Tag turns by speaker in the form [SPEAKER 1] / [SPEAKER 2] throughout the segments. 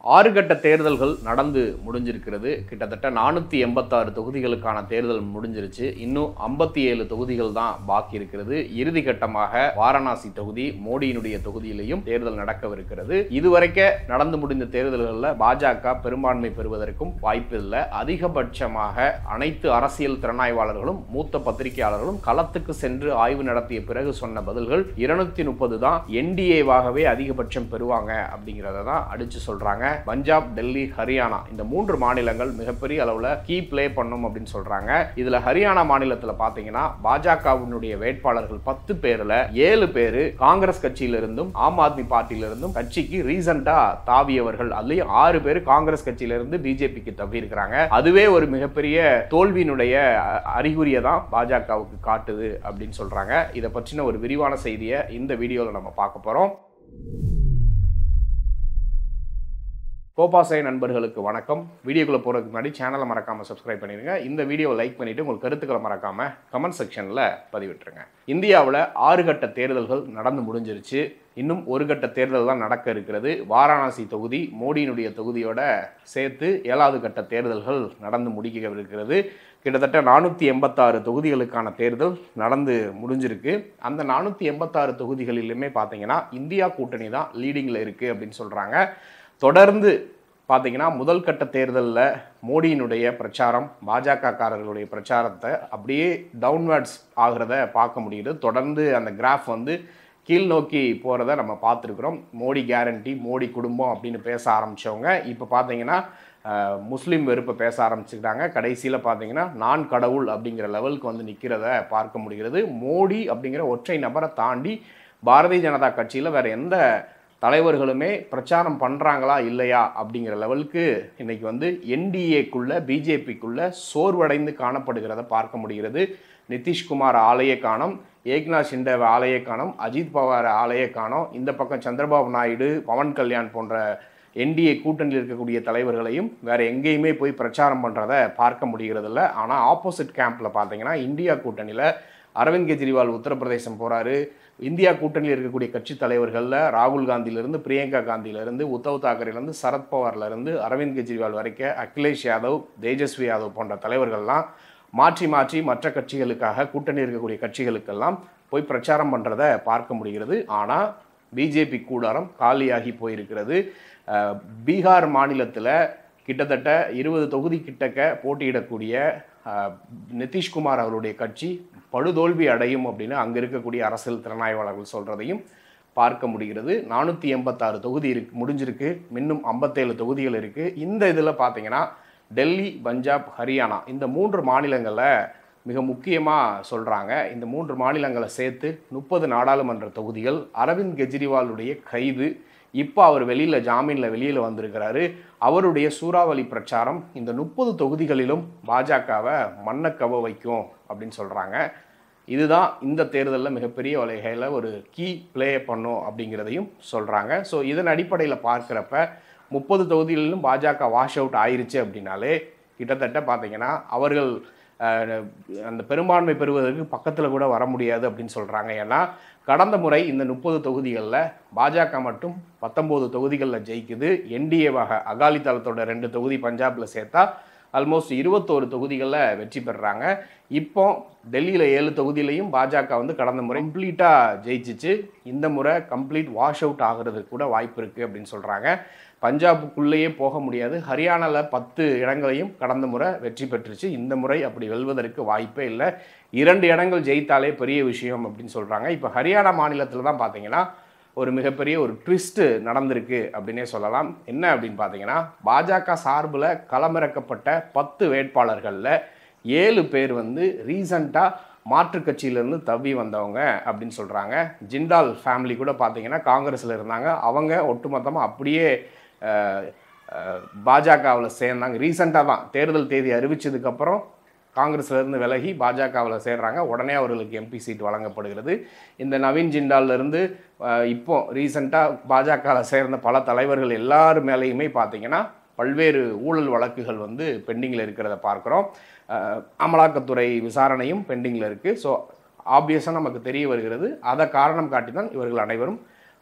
[SPEAKER 1] ஆறு கட்ட தேர்தல்கள் நடந்து முடிஞ்சிருக்கிறது கிட்டத்தட்ட நானூற்றி எண்பத்தாறு தொகுதிகளுக்கான தேர்தல் முடிஞ்சிருச்சு இன்னும் ஐம்பத்தி ஏழு தொகுதிகள் தான் பாக்கி இருக்கிறது இறுதி கட்டமாக வாரணாசி தொகுதி மோடியினுடைய தொகுதியிலையும் தேர்தல் நடக்கவிருக்கிறது இதுவரைக்க நடந்து முடிந்த தேர்தல்களில் பாஜக பெரும்பான்மை பெறுவதற்கும் வாய்ப்பு இல்லை அதிகபட்சமாக அனைத்து அரசியல் திறனாய்வாளர்களும் மூத்த பத்திரிகையாளர்களும் களத்துக்கு சென்று ஆய்வு நடத்திய பிறகு சொன்ன பதில்கள் இருநூத்தி முப்பது தான் என்டிஏவாகவே அதிகபட்சம் பெறுவாங்க அப்படிங்கிறத தான் அடிச்சு சொல்றாங்க பஞ்சாப் டெல்லி ஹரியானா இந்த மூன்று மாநிலங்கள் மிகப்பெரிய அளவில் கீ ப்ளே பண்ணும் அப்படின்னு சொல்றாங்க இதுல ஹரியானா மாநிலத்தில் பார்த்தீங்கன்னா பாஜகவினுடைய வேட்பாளர்கள் பத்து பேர்ல ஏழு பேர் காங்கிரஸ் கட்சியிலிருந்தும் ஆம் ஆத்மி பார்ட்டியிலிருந்தும் கட்சிக்கு ரீசெண்டா தாவியவர்கள் அதுலயும் ஆறு பேர் காங்கிரஸ் கட்சியிலிருந்து பிஜேபிக்கு தவி இருக்கிறாங்க அதுவே ஒரு மிகப்பெரிய தோல்வியினுடைய அ- அறிகுறியை தான் பாஜகவுக்கு காட்டுது அப்படின்னு சொல்றாங்க இதை பற்றின ஒரு விரிவான செய்தியை இந்த வீடியோவில் நம்ம பார்க்க போறோம் கோபாசை நண்பர்களுக்கு வணக்கம் வீடியோக்குள்ள போகிறதுக்கு முன்னாடி சேனலை மறக்காம சப்ஸ்கிரைப் பண்ணிடுங்க இந்த வீடியோவை லைக் பண்ணிட்டு உங்கள் கருத்துக்களை மறக்காம கமெண்ட் செக்ஷனில் பதிவிட்டுருங்க இந்தியாவில் ஆறு கட்ட தேர்தல்கள் நடந்து முடிஞ்சிருச்சு இன்னும் ஒரு கட்ட தேர்தல் தான் நடக்க இருக்கிறது வாரணாசி தொகுதி மோடியினுடைய தொகுதியோட சேர்த்து ஏழாவது கட்ட தேர்தல்கள் நடந்து முடிக்க இருக்கிறது கிட்டத்தட்ட நானூற்றி எண்பத்தாறு தொகுதிகளுக்கான தேர்தல் நடந்து முடிஞ்சிருக்கு அந்த நானூற்றி எண்பத்தாறு தொகுதிகளிலுமே பார்த்தீங்கன்னா இந்தியா கூட்டணி தான் லீடிங்கில் இருக்குது அப்படின்னு சொல்கிறாங்க தொடர்ந்து பார்த்தீங்கன்னா முதல் கட்ட தேர்தலில் மோடியினுடைய பிரச்சாரம் பாஜக காரர்களுடைய பிரச்சாரத்தை அப்படியே டவுன்வர்ட்ஸ் ஆகிறத பார்க்க முடியுது தொடர்ந்து அந்த கிராஃப் வந்து கீழ் நோக்கி போகிறத நம்ம பார்த்துருக்குறோம் மோடி கேரண்டி மோடி குடும்பம் அப்படின்னு பேச ஆரம்பித்தவங்க இப்போ பார்த்தீங்கன்னா அஹ், முஸ்லீம் வெறுப்பை பேச ஆரம்பிச்சுக்கிட்டாங்க கடைசியில் பார்த்தீங்கன்னா நான் கடவுள் அப்படிங்கிற லெவலுக்கு வந்து நிற்கிறத பார்க்க முடிகிறது மோடி அப்படிங்கிற ஒற்றை நபரை தாண்டி பாரதிய ஜனதா கட்சியில் வேற எந்த தலைவர்களுமே பிரச்சாரம் பண்ணுறாங்களா இல்லையா அப்படிங்கிற லெவலுக்கு இன்னைக்கு வந்து என்டிஏக்குள்ள பிஜேபிக்குள்ள சோர்வடைந்து காணப்படுகிறத பார்க்க முடிகிறது நிதிஷ்குமார் ஆலையை காணோம் ஏக்நாத் ஷிண்டே ஆலையை காணோம் அஜித் பவார் ஆலையை காணோம் இந்த பக்கம் சந்திரபாபு நாயுடு பவன் கல்யாண் போன்ற என்டிஏ கூட்டணியில் இருக்கக்கூடிய தலைவர்களையும் வேற எங்கேயுமே போய் பிரச்சாரம் பண்ணுறத பார்க்க முடிகிறதில்ல ஆனால் ஆப்போசிட் கேம்பில் பார்த்தீங்கன்னா இந்தியா கூட்டணியில் அரவிந்த் கெஜ்ரிவால் உத்தரப்பிரதேசம் போகிறாரு இந்தியா கூட்டணியில் இருக்கக்கூடிய கட்சி தலைவர்களில் ராகுல் காந்தியிலிருந்து பிரியங்கா காந்தியிலிருந்து உத்தவ் தாக்கரேலேருந்து சரத்பவார்லேருந்து அரவிந்த் கெஜ்ரிவால் வரைக்கும் அகிலேஷ் யாதவ் தேஜஸ்வி யாதவ் போன்ற தலைவர்கள்லாம் மாற்றி மாற்றி மற்ற கட்சிகளுக்காக கூட்டணி இருக்கக்கூடிய கட்சிகளுக்கெல்லாம் போய் பிரச்சாரம் பண்ணுறத பார்க்க முடிகிறது ஆனால் பிஜேபி கூடாரம் காலியாகி போயிருக்கிறது அஹ், பீகார் மாநிலத்தில் கிட்டத்தட்ட இருபது தொகுதி கிட்டக்க போட்டியிடக்கூடிய அஹ், நிதிஷ்குமார் அவருடைய கட்சி படுதோல்வி அடையும் அப்படின்னு அங்கே இருக்கக்கூடிய அரசியல் திறனாய்வாளர்கள் சொல்கிறதையும் பார்க்க முடிகிறது நானூற்றி எண்பத்தாறு தொகுதி இருக்கு முடிஞ்சிருக்கு இன்னும் ஐம்பத்தேழு தொகுதிகள் இருக்குது இந்த இதில் பார்த்தீங்கன்னா டெல்லி பஞ்சாப் ஹரியானா இந்த மூன்று மாநிலங்களில் மிக முக்கியமாக சொல்கிறாங்க இந்த மூன்று மாநிலங்களை சேர்த்து முப்பது நாடாளுமன்ற தொகுதிகள் அரவிந்த் கெஜ்ரிவாலுடைய கைது இப்போ அவர் வெளியில் ஜாமீனில் வெளியில் வந்திருக்கிறாரு அவருடைய சூறாவளி பிரச்சாரம் இந்த முப்பது தொகுதிகளிலும் பாஜகவை மண்ணக்கவ வைக்கும் அப்படின்னு சொல்கிறாங்க இதுதான் இந்த தேர்தலில் மிகப்பெரிய வகையில் ஒரு கீ ப்ளே பண்ணும் அப்படிங்கிறதையும் சொல்கிறாங்க ஸோ இதன் அடிப்படையில் பார்க்குறப்ப முப்பது தொகுதிகளிலும் பாஜக வாஷ் அவுட் ஆயிருச்சு அப்படின்னாலே கிட்டத்தட்ட பார்த்தீங்கன்னா அவர்கள் அஹ், அந்த பெரும்பான்மை பெறுவதற்கு பக்கத்தில் கூட வர முடியாது அப்படின்னு சொல்கிறாங்க ஏன்னா கடந்த முறை இந்த முப்பது தொகுதிகளில் பாஜக மட்டும் பத்தொம்போது தொகுதிகளில் ஜெயிக்குது என்டிஏவாக அகாலி தளத்தோட ரெண்டு தொகுதி பஞ்சாபில் சேர்த்தா ஆல்மோஸ்ட் இருபத்தோரு தொகுதிகளில் வெற்றி பெறுறாங்க இப்போ டெல்லியில் ஏழு தொகுதியிலையும் பாஜக வந்து கடந்த முறை கம்ப்ளீட்டாக ஜெயிச்சிச்சு இந்த முறை கம்ப்ளீட் வாஷ் அவுட் ஆகிறதுக்கு கூட வாய்ப்பு இருக்குது அப்படின்னு சொல்கிறாங்க பஞ்சாபுக்குள்ளேயே போக முடியாது ஹரியானாவில் பத்து இடங்களையும் கடந்த முறை வெற்றி பெற்றுச்சு இந்த முறை அப்படி வெல்வதற்கு வாய்ப்பே இல்லை இரண்டு இடங்கள் ஜெயித்தாலே பெரிய விஷயம் அப்படின்னு சொல்கிறாங்க இப்போ ஹரியானா மாநிலத்தில் தான் பார்த்தீங்கன்னா ஒரு மிகப்பெரிய ஒரு ட்விஸ்ட்டு நடந்திருக்கு அப்படின்னே சொல்லலாம் என்ன அப்படின்னு பார்த்தீங்கன்னா பாஜக சார்பில் களமிறக்கப்பட்ட பத்து வேட்பாளர்களில் ஏழு பேர் வந்து ரீசண்டாக மாற்றுக் கட்சியிலேருந்து தவி வந்தவங்க அப்படின்னு சொல்கிறாங்க ஜிண்டால் ஃபேமிலி கூட பார்த்தீங்கன்னா காங்கிரஸில் இருந்தாங்க அவங்க ஒட்டுமொத்தமாக அப்படியே பாஜகவில் சேர்ந்தாங்க ரீசெண்டாக தான் தேர்தல் தேதி அறிவிச்சதுக்கப்புறம் காங்கிரஸ்ல இருந்து விலகி பாஜகவில் சேர்றாங்க உடனே அவர்களுக்கு எம்பி சீட் வழங்கப்படுகிறது இந்த நவீன் ஜிண்டால்ல இருந்து அஹ், இப்போ ரீசெண்டாக பாஜகவில் சேர்ந்த பல தலைவர்கள் எல்லார் மேலேயுமே பார்த்தீங்கன்னா பல்வேறு ஊழல் வழக்குகள் வந்து பெண்டிங்கில் இருக்கிறத பார்க்குறோம் அஹ், அமலாக்கத்துறை விசாரணையும் பெண்டிங்கில் இருக்குது ஸோ ஆப்வியஸாக நமக்கு தெரிய வருகிறது அதை காரணம் காட்டி தான் இவர்கள் அனைவரும்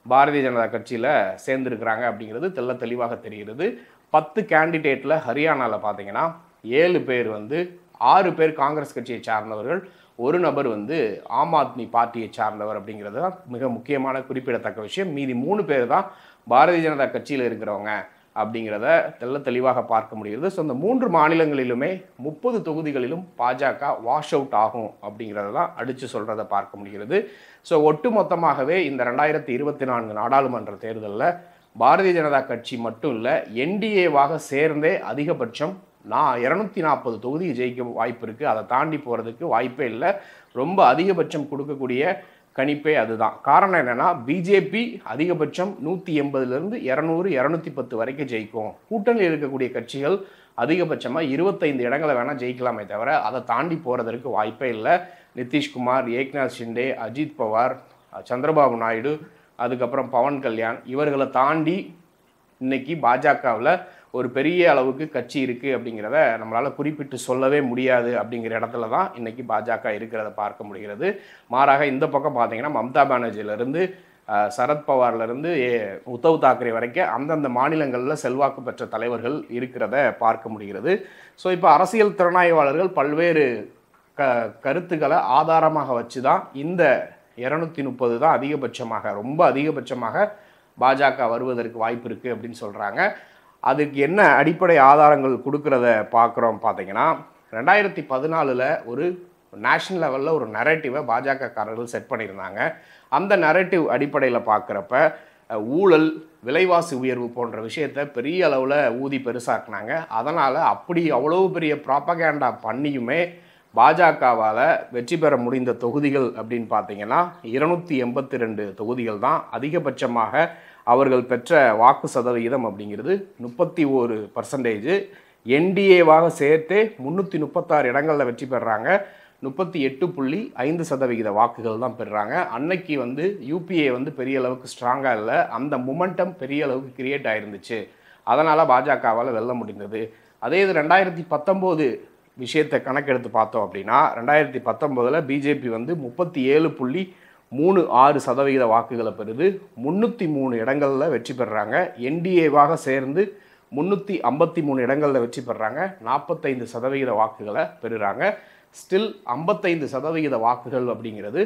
[SPEAKER 1] பாரதிய ஜனதா கட்சியில் சேர்ந்துருக்கிறாங்க அப்படிங்கிறது தெள்ள தெளிவாக தெரிகிறது பத்து கேண்டிடேட்டில் ஹரியானாவில் பார்த்தீங்கன்னா ஏழு பேர் வந்து ஆறு பேர் காங்கிரஸ் கட்சியை சார்ந்தவர்கள் ஒரு நபர் வந்து ஆம் ஆத்மி பார்ட்டியை சார்ந்தவர் அப்படிங்கிறது தான் மிக முக்கியமான குறிப்பிடத்தக்க விஷயம் மீதி மூணு பேர் தான் பாரதிய ஜனதா கட்சியில் இருக்கிறவங்க அப்படிங்கிறத தெள்ள தெளிவாக பார்க்க முடிகிறது ஸோ இந்த மூன்று மாநிலங்களிலுமே முப்பது தொகுதிகளிலும் பாஜக வாஷ் அவுட் ஆகும் அப்படிங்கிறத தான் அடித்து சொல்கிறத பார்க்க முடிகிறது ஸோ ஒட்டு மொத்தமாகவே இந்த ரெண்டாயிரத்தி இருபத்தி நான்கு நாடாளுமன்ற தேர்தலில் பாரதிய ஜனதா கட்சி மட்டும் இல்லை என்டிஏவாக சேர்ந்தே அதிகபட்சம் நான் இரநூத்தி நாற்பது தொகுதி ஜெயிக்க வாய்ப்பு இருக்குது அதை தாண்டி போகிறதுக்கு வாய்ப்பே இல்லை ரொம்ப அதிகபட்சம் கொடுக்கக்கூடிய கணிப்பே அதுதான் காரணம் என்னென்னா பிஜேபி அதிகபட்சம் நூற்றி எண்பதுலேருந்து இரநூறு இரநூத்தி பத்து வரைக்கும் ஜெயிக்கும் கூட்டணியில் இருக்கக்கூடிய கட்சிகள் அதிகபட்சமாக இருபத்தைந்து இடங்களை வேணால் ஜெயிக்கலாமே தவிர அதை தாண்டி போகிறதற்கு வாய்ப்பே இல்லை நிதிஷ்குமார் ஏக்நாத் ஷிண்டே அஜித் பவார் சந்திரபாபு நாயுடு அதுக்கப்புறம் பவன் கல்யாண் இவர்களை தாண்டி இன்னைக்கு பாஜகவில் ஒரு பெரிய அளவுக்கு கட்சி இருக்குது அப்படிங்கிறத நம்மளால் குறிப்பிட்டு சொல்லவே முடியாது அப்படிங்கிற இடத்துல தான் இன்னைக்கு பாஜக இருக்கிறத பார்க்க முடிகிறது மாறாக இந்த பக்கம் பார்த்தீங்கன்னா மம்தா பானர்ஜியிலேருந்து சரத்பவார்லேருந்து உத்தவ் தாக்கரே வரைக்கும் அந்தந்த மாநிலங்களில் செல்வாக்கு பெற்ற தலைவர்கள் இருக்கிறத பார்க்க முடிகிறது ஸோ இப்போ அரசியல் திறனாய்வாளர்கள் பல்வேறு க கருத்துக்களை ஆதாரமாக வச்சு தான் இந்த இரநூத்தி முப்பது தான் அதிகபட்சமாக ரொம்ப அதிகபட்சமாக பாஜக வருவதற்கு வாய்ப்பு இருக்குது அப்படின்னு சொல்கிறாங்க அதுக்கு என்ன அடிப்படை ஆதாரங்கள் கொடுக்குறத பார்க்குறோம் பார்த்தீங்கன்னா ரெண்டாயிரத்தி பதினாலில் ஒரு நேஷ்னல் லெவலில் ஒரு நரேட்டிவை பாஜகக்காரர்கள் செட் பண்ணியிருந்தாங்க அந்த நரேட்டிவ் அடிப்படையில் பார்க்குறப்ப அஹ், ஊழல் விலைவாசி உயர்வு போன்ற விஷயத்தை பெரிய அளவில் ஊதி பெருசாக்குனாங்க அதனால் அப்படி அவ்வளோ பெரிய ப்ராப்பகேண்டா பண்ணியுமே பாஜகவால் வெற்றி பெற முடிந்த தொகுதிகள் அப்படின்னு பார்த்தீங்கன்னா இருநூத்தி எண்பத்தி ரெண்டு தொகுதிகள் தான் அதிகபட்சமாக அவர்கள் பெற்ற வாக்கு சதவிகிதம் அப்படிங்கிறது முப்பத்தி ஒரு பர்சன்டேஜ் என்டிஏவாக சேர்த்தே முந்நூற்றி முப்பத்தாறு இடங்களில் வெற்றி பெறுறாங்க முப்பத்தி எட்டு புள்ளி ஐந்து சதவிகித வாக்குகள் தான் பெறுறாங்க அன்னைக்கு வந்து யூபிஏ வந்து பெரிய அளவுக்கு ஸ்ட்ராங்காக இல்லை அந்த மொமெண்டம் பெரிய அளவுக்கு கிரியேட் ஆயிருந்துச்சு அதனால் பாஜகவால் வெல்ல முடிந்தது அதே இது ரெண்டாயிரத்தி பத்தொம்போது விஷயத்தை கணக்கெடுத்து பார்த்தோம் அப்படின்னா ரெண்டாயிரத்தி பத்தொம்போதில் பிஜேபி வந்து முப்பத்தி ஏழு புள்ளி மூணு ஆறு சதவிகித வாக்குகளை பெறுது முந்நூற்றி மூணு இடங்களில் வெற்றி பெறுறாங்க என்டிஏவாக சேர்ந்து முந்நூற்றி ஐம்பத்தி மூணு இடங்களில் வெற்றி பெறுறாங்க நாற்பத்தைந்து சதவிகித வாக்குகளை பெறுறாங்க ஸ்டில் ஐம்பத்தைந்து சதவிகித வாக்குகள் அப்படிங்கிறது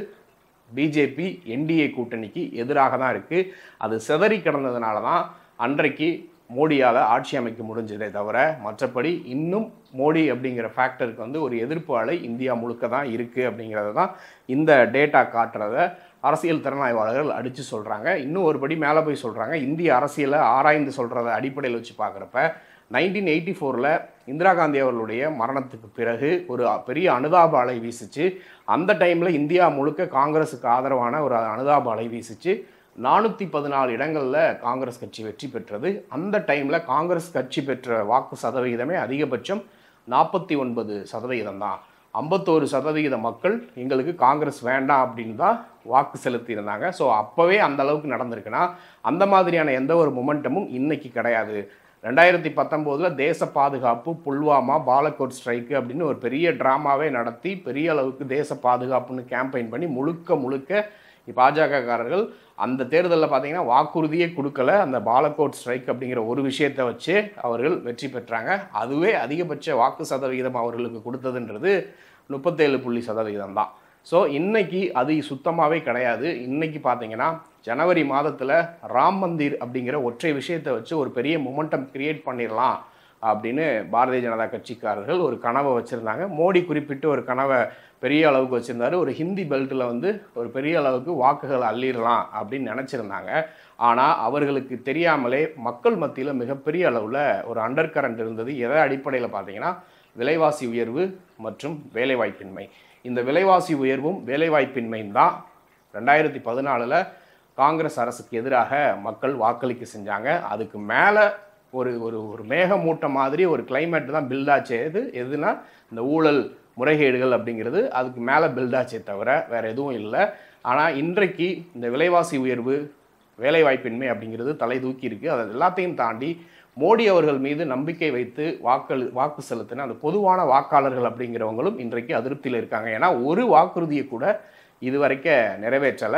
[SPEAKER 1] பிஜேபி என்டிஏ கூட்டணிக்கு எதிராக தான் இருக்குது அது சிதறி கிடந்ததுனால தான் அன்றைக்கு மோடியால் ஆட்சி அமைக்க முடிஞ்சதே தவிர மற்றபடி இன்னும் மோடி அப்படிங்கிற ஃபேக்டருக்கு வந்து ஒரு எதிர்ப்பு அலை இந்தியா முழுக்க தான் இருக்குது அப்படிங்கிறத தான் இந்த டேட்டா காட்டுறத அரசியல் திறனாய்வாளர்கள் அடித்து சொல்கிறாங்க இன்னும் ஒரு படி மேலே போய் சொல்கிறாங்க இந்திய அரசியலை ஆராய்ந்து சொல்கிறத அடிப்படையில் வச்சு பார்க்குறப்ப நைன்டீன் எயிட்டி ஃபோரில் இந்திரா காந்தி அவர்களுடைய மரணத்துக்கு பிறகு ஒரு பெரிய அனுதாப அலை வீசுச்சு அந்த டைமில் இந்தியா முழுக்க காங்கிரஸுக்கு ஆதரவான ஒரு அனுதாப அலை வீசுச்சு நானூற்றி பதினாலு இடங்களில் காங்கிரஸ் கட்சி வெற்றி பெற்றது அந்த டைமில் காங்கிரஸ் கட்சி பெற்ற வாக்கு சதவிகிதமே அதிகபட்சம் நாற்பத்தி ஒன்பது சதவிகிதம் தான் ஐம்பத்தோரு சதவிகித மக்கள் எங்களுக்கு காங்கிரஸ் வேண்டாம் அப்படின்னு தான் வாக்கு செலுத்தியிருந்தாங்க ஸோ அப்போவே அந்த அளவுக்கு நடந்திருக்குன்னா அந்த மாதிரியான எந்த ஒரு மொமெண்டமும் இன்னைக்கு கிடையாது ரெண்டாயிரத்தி பத்தொம்போதில் தேச பாதுகாப்பு புல்வாமா பாலக்கோட் ஸ்ட்ரைக்கு அப்படின்னு ஒரு பெரிய ட்ராமாவே நடத்தி பெரிய அளவுக்கு தேச பாதுகாப்புன்னு கேம்பெயின் பண்ணி முழுக்க முழுக்க பாஜகக்காரர்கள் அந்த தேர்தலில் பார்த்தீங்கன்னா வாக்குறுதியே கொடுக்கல அந்த பாலக்கோட் ஸ்ட்ரைக் அப்படிங்கிற ஒரு விஷயத்தை வச்சு அவர்கள் வெற்றி பெற்றாங்க அதுவே அதிகபட்ச வாக்கு சதவிகிதம் அவர்களுக்கு கொடுத்ததுன்றது முப்பத்தேழு புள்ளி சதவிகிதம் தான் ஸோ இன்னைக்கு அது சுத்தமாகவே கிடையாது இன்னைக்கு பார்த்தீங்கன்னா ஜனவரி மாதத்தில் ராம் மந்திர் அப்படிங்கிற ஒற்றை விஷயத்தை வச்சு ஒரு பெரிய மொமெண்டம் கிரியேட் பண்ணிடலாம் அப்படின்னு பாரதிய ஜனதா கட்சிக்காரர்கள் ஒரு கனவை வச்சுருந்தாங்க மோடி குறிப்பிட்டு ஒரு கனவை பெரிய அளவுக்கு வச்சுருந்தாரு ஒரு ஹிந்தி பெல்ட்டில் வந்து ஒரு பெரிய அளவுக்கு வாக்குகளை அள்ளிடலாம் அப்படின்னு நினச்சிருந்தாங்க ஆனால் அவர்களுக்கு தெரியாமலே மக்கள் மத்தியில் மிகப்பெரிய அளவில் ஒரு அண்டர் கரண்ட் இருந்தது எதை அடிப்படையில் பார்த்தீங்கன்னா விலைவாசி உயர்வு மற்றும் வேலைவாய்ப்பின்மை இந்த விலைவாசி உயர்வும் வேலைவாய்ப்பின்மையும் தான் ரெண்டாயிரத்தி பதினாலில் காங்கிரஸ் அரசுக்கு எதிராக மக்கள் வாக்களிக்க செஞ்சாங்க அதுக்கு மேலே ஒரு ஒரு ஒரு மேகமூட்டம் மாதிரி ஒரு climate தான் பில்ட் ஆச்சே எது எதுனா இந்த ஊழல் முறைகேடுகள் அப்படிங்கிறது அதுக்கு மேலே பில்ட் ஆச்சே தவிர வேறு எதுவும் இல்லை ஆனால் இன்றைக்கு இந்த விலைவாசி உயர்வு வேலைவாய்ப்பின்மை அப்படிங்கிறது தலை தூக்கி இருக்கு அது எல்லாத்தையும் தாண்டி மோடி அவர்கள் மீது நம்பிக்கை வைத்து வாக்களி வாக்கு செலுத்தின அந்த பொதுவான வாக்காளர்கள் அப்படிங்கிறவங்களும் இன்றைக்கு அதிருப்தியில் இருக்காங்க ஏன்னா ஒரு வாக்குறுதியை கூட இதுவரைக்கும் நிறைவேற்றலை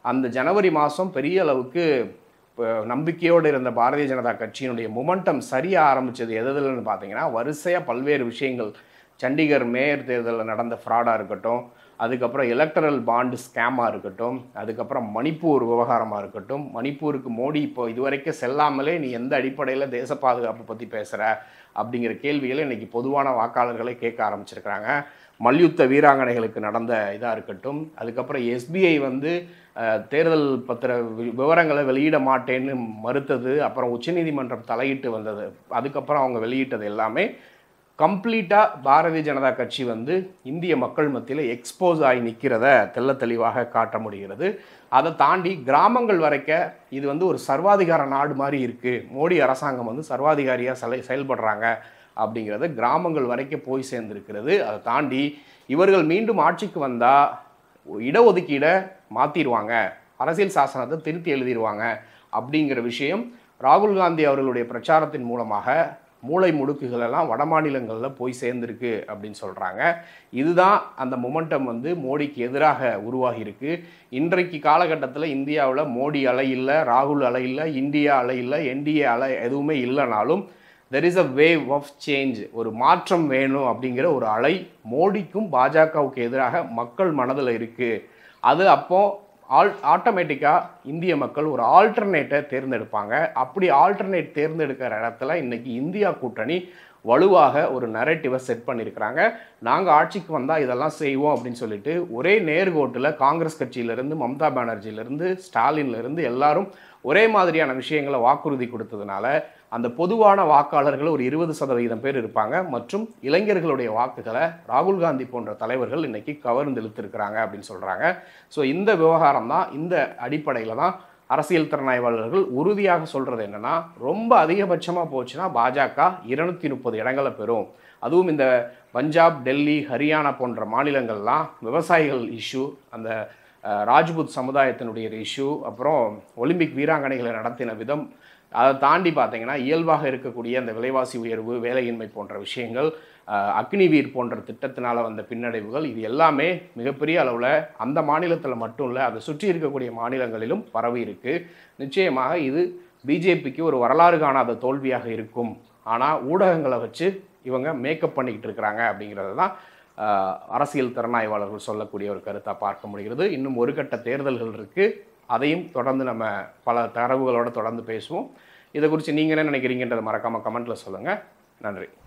[SPEAKER 1] அந்த ஜனவரி மாதம் பெரிய அளவுக்கு இப்போ நம்பிக்கையோடு இருந்த பாரதிய ஜனதா கட்சியினுடைய மொமெண்டம் சரியா ஆரம்பிச்சது எதுலன்னு பார்த்தீங்கன்னா வரிசையாக பல்வேறு விஷயங்கள் சண்டிகர் மேயர் தேர்தலில் நடந்த ஃப்ராடாக இருக்கட்டும் அதுக்கப்புறம் எலக்டரல் பாண்டு ஸ்கேமாக இருக்கட்டும் அதுக்கப்புறம் மணிப்பூர் விவகாரமாக இருக்கட்டும் மணிப்பூருக்கு மோடி இப்போ இதுவரைக்கும் செல்லாமலே நீ எந்த அடிப்படையில் தேச பாதுகாப்பு பற்றி பேசுகிற அப்படிங்கிற கேள்விகளை இன்னைக்கு பொதுவான வாக்காளர்களை கேட்க ஆரம்பிச்சிருக்கிறாங்க மல்யுத்த வீராங்கனைகளுக்கு நடந்த இதாக இருக்கட்டும் அதுக்கப்புறம் எஸ்பிஐ வந்து அஹ், தேர்தல் பத்திர வி- விவரங்களை வெளியிட மாட்டேன்னு மறுத்தது அப்புறம் உச்சநீதிமன்றம் தலையிட்டு வந்தது அதுக்கப்புறம் அவங்க வெளியிட்டது எல்லாமே கம்ப்ளீட்டாக பாரதிய ஜனதா கட்சி வந்து இந்திய மக்கள் மத்தியில் எக்ஸ்போஸ் ஆகி நிற்கிறத தெள்ள தெளிவாக காட்ட முடிகிறது அதை தாண்டி கிராமங்கள் வரைக்க இது வந்து ஒரு சர்வாதிகார நாடு மாதிரி இருக்குது மோடி அரசாங்கம் வந்து சர்வாதிகாரியாக செல செயல்படுறாங்க அப்படிங்கிறது கிராமங்கள் வரைக்கும் போய் சேர்ந்திருக்கிறது அதை தாண்டி இவர்கள் மீண்டும் ஆட்சிக்கு வந்தால் இடஒதுக்கீடை மாற்றிடுவாங்க அரசியல் சாசனத்தை திருத்தி எழுதிடுவாங்க அப்படிங்கிற விஷயம் ராகுல் காந்தி அவர்களுடைய பிரச்சாரத்தின் மூலமாக மூளை முடுக்குகள் எல்லாம் வட மாநிலங்களில் போய் சேர்ந்துருக்கு அப்படின்னு சொல்கிறாங்க இதுதான் அந்த மொமெண்டம் வந்து மோடிக்கு எதிராக உருவாகி இருக்கு இன்றைக்கு காலகட்டத்தில் இந்தியாவில் மோடி அலை இல்லை ராகுல் அலை இல்லை இந்தியா அலை இல்லை என்டிஏ அலை எதுவுமே இல்லைனாலும் there is a wave of change ஒரு மாற்றம் வேணும் அப்படிங்கிற ஒரு அலை மோடிக்கும் பாஜகவுக்கு எதிராக மக்கள் மனதில் இருக்குது அது அப்போ ஆல் ஆட்டோமேட்டிக்காக இந்திய மக்கள் ஒரு ஆல்டர்னேட்டை தேர்ந்தெடுப்பாங்க அப்படி ஆல்டர்னேட் தேர்ந்தெடுக்கிற இடத்துல இன்னைக்கு இந்தியா கூட்டணி வலுவாக ஒரு நரேட்டிவை செட் பண்ணியிருக்கிறாங்க நாங்கள் ஆட்சிக்கு வந்தால் இதெல்லாம் செய்வோம் அப்படின்னு சொல்லிட்டு ஒரே நேர்கோட்டில் காங்கிரஸ் கட்சியிலேருந்து மம்தா பானர்ஜியிலேருந்து ஸ்டாலின்லேருந்து எல்லாரும் ஒரே மாதிரியான விஷயங்களை வாக்குறுதி கொடுத்ததுனால அந்த பொதுவான வாக்காளர்கள் ஒரு இருபது சதவீதம் பேர் இருப்பாங்க மற்றும் இளைஞர்களுடைய வாக்குகளை ராகுல் காந்தி போன்ற தலைவர்கள் இன்னைக்கு கவர்ந்து இழுத்திருக்கிறாங்க அப்படின்னு சொல்கிறாங்க ஸோ இந்த விவகாரம் தான் இந்த அடிப்படையில் தான் அரசியல் திறனாய்வாளர்கள் உறுதியாக சொல்கிறது என்னன்னா ரொம்ப அதிகபட்சமாக போச்சுன்னா பாஜக இருநூத்தி முப்பது இடங்களை பெறும் அதுவும் இந்த பஞ்சாப் டெல்லி ஹரியானா போன்ற மாநிலங்கள்லாம் விவசாயிகள் இஷ்யூ அந்த அஹ், ராஜ்புத் சமுதாயத்தினுடைய இஷ்யூ அப்புறம் ஒலிம்பிக் வீராங்கனைகளை நடத்தின விதம் அதை தாண்டி பார்த்தீங்கன்னா இயல்பாக இருக்கக்கூடிய அந்த விலைவாசி உயர்வு வேலையின்மை போன்ற விஷயங்கள் அஹ், அக்னிவீர் போன்ற திட்டத்தினால வந்த பின்னடைவுகள் இது எல்லாமே மிகப்பெரிய அளவில் அந்த மாநிலத்தில் மட்டும் இல்லை அதை சுற்றி இருக்கக்கூடிய மாநிலங்களிலும் பரவி இருக்கு நிச்சயமாக இது பிஜேபிக்கு ஒரு வரலாறு காணாத தோல்வியாக இருக்கும் ஆனால் ஊடகங்களை வச்சு இவங்க மேக்கப் பண்ணிக்கிட்டு இருக்கிறாங்க அப்படிங்கிறது தான் ஆஹ், அரசியல் திறனாய்வாளர்கள் சொல்லக்கூடிய ஒரு கருத்தாக பார்க்க முடிகிறது இன்னும் ஒரு கட்ட தேர்தல்கள் இருக்குது அதையும் தொடர்ந்து நம்ம பல தரவுகளோட தொடர்ந்து பேசுவோம் இதை குறித்து நீங்கள் என்ன நினைக்கிறீங்கன்றதை மறக்காமல் கமெண்ட்டில் சொல்லுங்கள் நன்றி